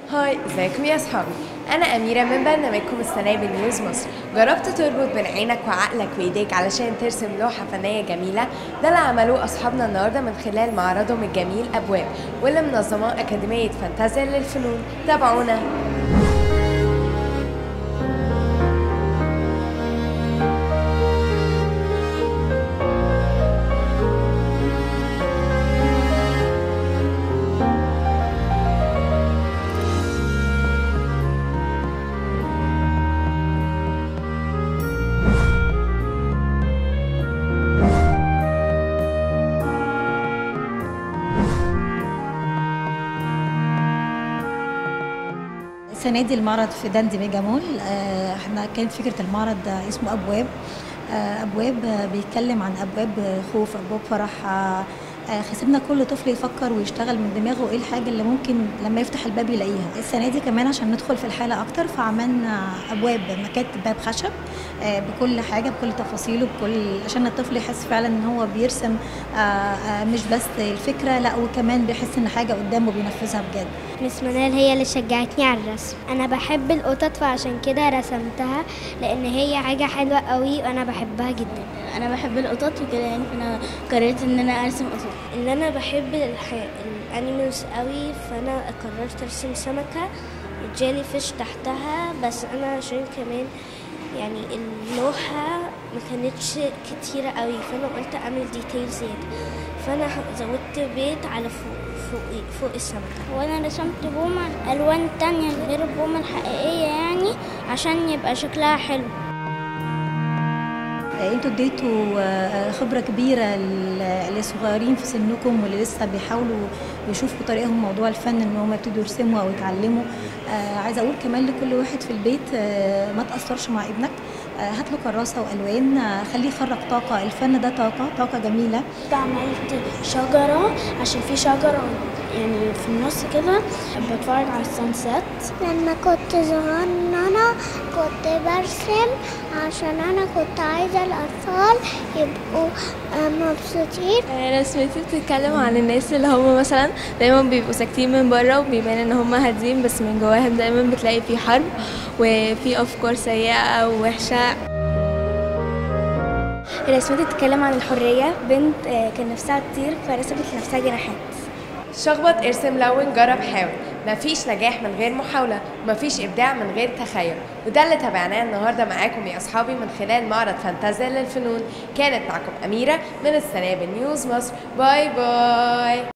هاي ازيكم يا اصحابي انا اميره من برنامجكم السنه بنيوز مصر جربت تربط بين عينك وعقلك وايديك علشان ترسم لوحه فنيه جميله ده اللي عملوه اصحابنا النهارده من خلال معرضهم الجميل ابواب واللي منظماه اكاديميه فانتازيا للفنون تابعونا السنه دي المعرض في داندي ميجا مول آه، احنا كانت فكره المعرض ده اسمه ابواب آه، ابواب آه، بيتكلم عن ابواب خوف ابواب فرح آه، آه، خسبنا كل طفل يفكر ويشتغل من دماغه ايه الحاجه اللي ممكن لما يفتح الباب يلاقيها السنه دي كمان عشان ندخل في الحاله اكتر فعملنا ابواب مكات باب خشب آه، بكل حاجه بكل تفاصيله بكل عشان الطفل يحس فعلا ان هو بيرسم آه، آه، مش بس الفكره لا وكمان بيحس ان حاجه قدامه بينفذها بجد مس منال هي اللي شجعتني على الرسم انا بحب القطط فعشان كده رسمتها لان هي حاجه حلوه قوي وانا بحبها جدا انا بحب القطط وكده يعني فانا قررت ان انا ارسم قطط ان انا بحب الح... الانيمالز قوي فانا قررت ارسم سمكه جيلي فيش تحتها بس انا عشان كمان يعني اللوحة ما كانتش كتيرة قوي فأنا قلت أعمل ديتيل زيادة فأنا زودت بيت على فوق فوق فوق السمكة وانا رسمت بومة الوان تانية غير البومة الحقيقية يعني عشان يبقى شكلها حلو آه، انتوا اديتوا آه، خبره كبيره لل- للصغيرين في سنكم واللي لسه بيحاولوا يشوفوا طريقهم موضوع الفن ان هم يبتدوا يرسموا او يتعلموا آه، عايزه اقول كمان لكل واحد في البيت آه، ما تاثرش مع ابنك آه، هات له كراسه والوان آه، خليه يخرج طاقه الفن ده طاقه طاقه جميله عملت شجرة عشان في شجرة يعني في النص كده بتفرج على السانسات لما كنت صغننة كنت برسم عشان أنا كنت عايزة الأطفال يبقوا آه، مبسوطين رسمتي بتتكلم عن الناس اللي هم مثلا دايما بيبقوا ساكتين من بره وبيبان ان هم هادين بس من جواهم دايما بتلاقي في حرب وفي افكار سيئه ووحشه رسمتي بتتكلم عن الحرية بنت آه، كان نفسها تطير فرسمت لنفسها جناحات شخبط ارسم لون جرب حاول مفيش نجاح من غير محاولة ومفيش إبداع من غير تخيل وده اللي تابعناه النهاردة معاكم يا أصحابي من خلال معرض فانتازيا للفنون كانت معكم أميرة من السنابل نيوز مصر باي باي